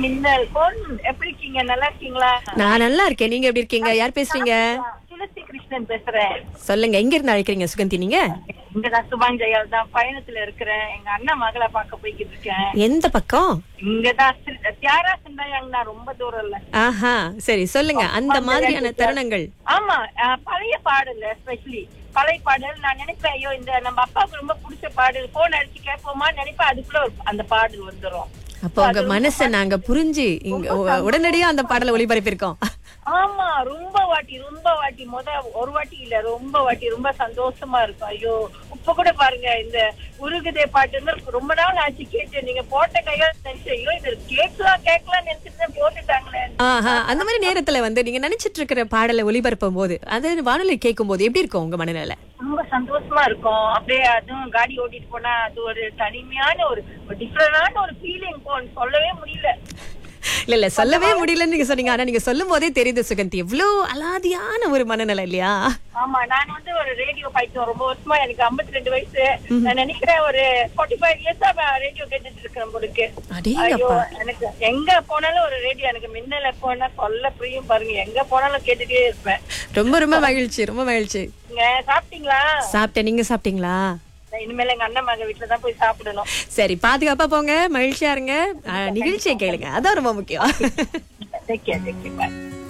மின்னல் போன் எப்படி இருக்கீங்க நல்லா இருக்கீங்களா நான் நல்லா இருக்கேன் நீங்க எப்படி இருக்கீங்க யார் பேசுறீங்க துளசி கிருஷ்ணன் பேசுறேன் சொல்லுங்க எங்க இருந்து அழைக்கிறீங்க சுகந்தி நீங்க இங்க நான் சுபான் ஜெயால் தான் பயணத்துல இருக்கிறேன் எங்க அண்ணன் மகளை பார்க்க போய்கிட்டு இருக்கேன் எந்த பக்கம் இங்கதான் சிறு- தியாகா சிந்தாயாங்க நான் ரொம்ப தூரம் இல்ல ஆஹா சரி சொல்லுங்க அந்த மாதிரியான தருணங்கள் ஆமா அஹ், பழைய பாடல் எஸ்பெஷலி பழைய பாடல் நான் நினைப்பேன் ஐயோ இந்த நம்ம அப்பாவுக்கு ரொம்ப பிடிச்ச பாடல் போன் அடிச்சு கேட்போமா நினைப்பேன் அதுக்குள்ள ஒரு- அந்த பாடல் வந்துரும் அப்போ உங்க மனசை நாங்க புரிஞ்சு இங்க உ- உடனடியா அந்த பாடலை ஒளிபரப்பியிருக்கோம் ஆமா ரொம்ப வாட்டி ரொம்ப வாட்டி முத ஒரு வாட்டி இல்ல ரொம்ப வாட்டி ரொம்ப சந்தோஷமா இருக்கும் ஐயோ இப்ப கூட பாருங்க இந்த உருகுதே பாட்டு வந்து ரொம்ப நாள் ஆச்சு கேட்டு நீங்க போட்ட கையால நினைச்சேன் ஐயோ இது கேட்கலாம் கேட்கலாம் நினைச்சிட்டு போட்டுட்டாங்களே ஆஹா அந்த மாதிரி நேரத்துல வந்து நீங்க நினைச்சிட்டு இருக்கிற பாடலை ஒளிபரப்பும் போது அது வானொலி கேட்கும் போது எப்படி இருக்கும் உங்க மனநிலை ரொம்ப சந்தோஷமா இருக்கும் அப்படியே அதுவும் காடி ஓட்டிட்டு போனா அது ஒரு தனிமையான ஒரு டிஃப்ரெண்டான ஒரு ஃபீலிங் சொல்லவே முடியல இல்ல இல்ல சொல்லவே முடியலன்னு நீங்க சொன்னீங்க ஆனா நீங்க சொல்லும் போதே தெரியுது சுகந்தி எவ்வளவு அலாதியான ஒரு மனநிலை இல்லையா ஆமா நான் வந்து ஒரு ரேடியோ பைத்தியம் ரொம்ப வருஷமா எனக்கு 52 ரெண்டு வயசு நான் நினைக்கிறேன் ஒரு 45 ஃபைவ் இயர்ஸா ரேடியோ கேட்டுட்டு இருக்கேன் உங்களுக்கு ஐயோ அடேங்கப்பா எனக்கு எங்க போனாலும் ஒரு ரேடியோ எனக்கு மின்னல போனா சொல்ல புரியும் பாருங்க எங்க போனாலும் கேட்டுட்டே இருப்பேன் ரொம்ப ரொம்ப மகிழ்ச்சி ரொம்ப மகிழ்ச்சி நீங்க சாப்பிட்டீங்களா சாப்பிட்டேன் நீங்க சாப்பிட்டீங்களா நான் இனிமேல் எங்க அண்ணன் மக வீட்டுல தான் போய் சாப்பிடணும் சரி பாதுகாப்பா போங்க மகிழ்ச்சியா இருங்க ஆஹ், நிகழ்ச்சியை கேளுங்க அதான் ரொம்ப முக்கியம் Take care, take care. Bye.